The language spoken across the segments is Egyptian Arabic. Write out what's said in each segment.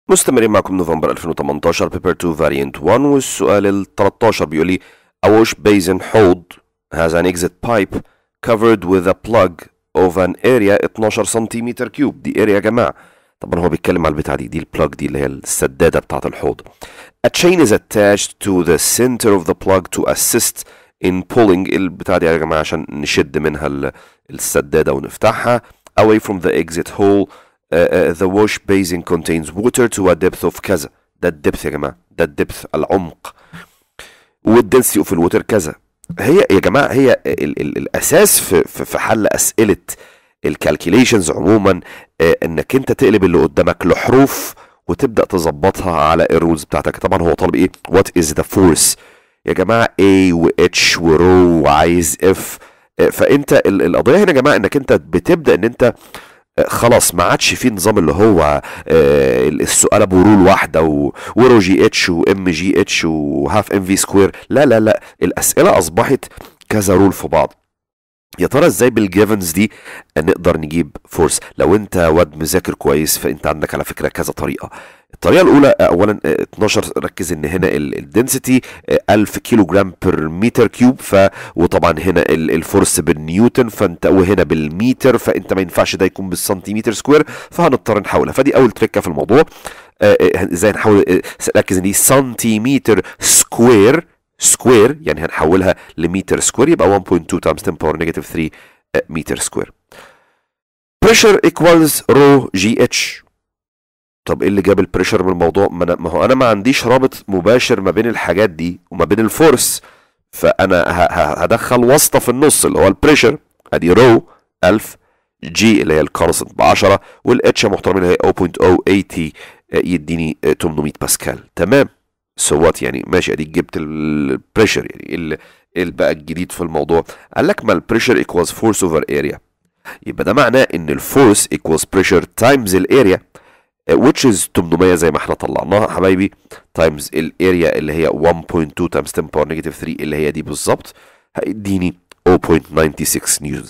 مستمرين معكم نوفمبر 2018 بيبر 2 فاريانت 1 والسؤال ال 13 بيقول لي A wash basin hold has an exit pipe covered with a plug of an area 12 سنتيمتر كيوب دي اريا يا جماعة طبعا هو بيتكلم على البتاعة دي دي البلاج دي اللي هي السدادة بتاعة الحوض A chain is attached to the center of the plug to assist in pulling البتاعة دي يا جماعة عشان نشد منها ال- السدادة ونفتحها away from the exit hole uh, uh, the wash basin contains water to a depth of كذا ده الدبث يا جماعة ده الدبث العمق والدنسيتي اوف الوتر كذا هي يا جماعة هي ال ال الأساس في, في, في حل أسئلة الكالكوليشنز عموما آه، انك انت تقلب اللي قدامك لحروف وتبدا تظبطها على الرولز بتاعتك طبعا هو طالب ايه وات از ذا فورس يا جماعه A و H و رو وعايز F آه، فانت ال- القضيه هنا يا جماعه انك انت بتبدا ان انت آه، خلاص ما عادش في نظام اللي هو آه، السؤال ابو رول واحده و- ورو جي اتش وام جي اتش وهاف ام في سكوير لا لا لا الاسئله اصبحت كذا رول في بعض يا ترى ازاي بالجيفنز دي نقدر نجيب فورس لو انت واد مذاكر كويس فانت عندك على فكره كذا طريقه الطريقه الاولى آه، اولا آه، 12 ركز ان هنا الدنسيتي 1000 كيلو جرام بير متر كيوب ف وطبعا هنا ال- الفورس بالنيوتن فانت وهنا بالمتر فانت ما ينفعش ده يكون بالسنتيمتر سكوير فهنضطر نحولها فدي اول تريكه في الموضوع آه، آه، ازاي نحول آه، ركز ان دي سنتيمتر سكوير سكوير يعني هنحولها لمتر سكوير يبقى 1.2 times 10 power negative 3 آه، متر سكوير pressure equals rho جي اتش طب ايه اللي جاب البريشر من الموضوع ما, أنا ما هو انا ما عنديش رابط مباشر ما بين الحاجات دي وما بين الفورس فانا ه- ه- هدخل واسطه في النص اللي هو البريشر ادي رو 1000 جي اللي هي الكونستنت ب 10 والاتش يا محترمين اللي هي 0.080 آه، يديني آه، 800 باسكال تمام سوات يعني ماشي اديك جبت البريشر يعني ايه اللي إيه اللي بقى الجديد في الموضوع قال لك ما البريشر equals force over area يبقى ده معناه ان الفورس equals pressure times الاريا which is 800 زي ما احنا طلعناها حبايبي times الاريا اللي هي 1.2 times 10 power negative 3 اللي هي دي بالظبط هيديني 0.96 نيوتن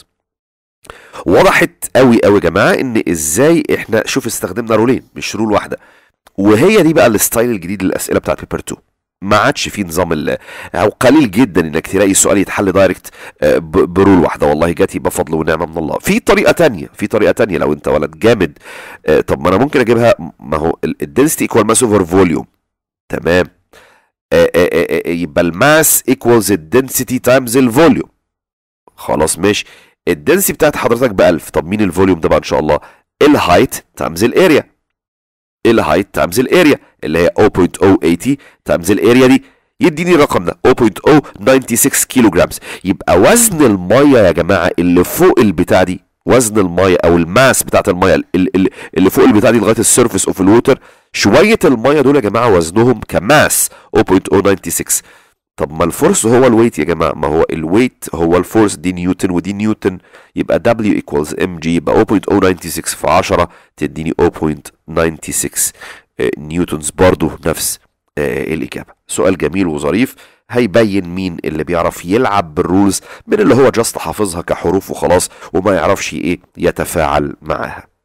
وضحت قوي قوي يا جماعه ان ازاي احنا شوف استخدمنا رولين مش رول واحده وهي دي بقى الستايل الجديد للاسئله بتاعت بيبر 2 ما عادش في نظام ال او قليل جدا انك تلاقي سؤال يتحل دايركت آه، ب- برول واحده والله جاتي بفضل ونعمه من الله في طريقه تانية في طريقه تانية لو انت ولد جامد آه، طب ما انا ممكن اجيبها ما هو الدنسيتي ايكوال ماس اوفر فوليوم تمام آه، آه، آه، آه، يبقى الماس ايكوالز الدنسيتي تايمز الفوليوم خلاص ماشي الدنسيتي بتاعت حضرتك ب 1000 طب مين الفوليوم ده بقى ان شاء الله الهايت تايمز الاريا الهايت تايمز الاريا اللي هي 0.080 تايمز الاريا دي يديني الرقم ده 0.096 كيلو جرامز يبقى وزن الميه يا جماعه اللي فوق البتاع دي وزن الميه او الماس بتاعت الميه ال- ال- اللي فوق البتاع دي لغايه السيرفيس اوف الووتر شويه الميه دول يا جماعه وزنهم كماس 0.096 طب ما الفورس هو الويت يا جماعه ما هو الويت هو الفورس دي نيوتن ودي نيوتن يبقى W equals mg يبقى 0.096 في 10 تديني 0.96 آه، نيوتنز برضو نفس آه، الإجابة سؤال جميل وظريف هيبين مين اللي بيعرف يلعب بالرولز من اللي هو جاست حافظها كحروف وخلاص وما يعرفش ايه يتفاعل معاها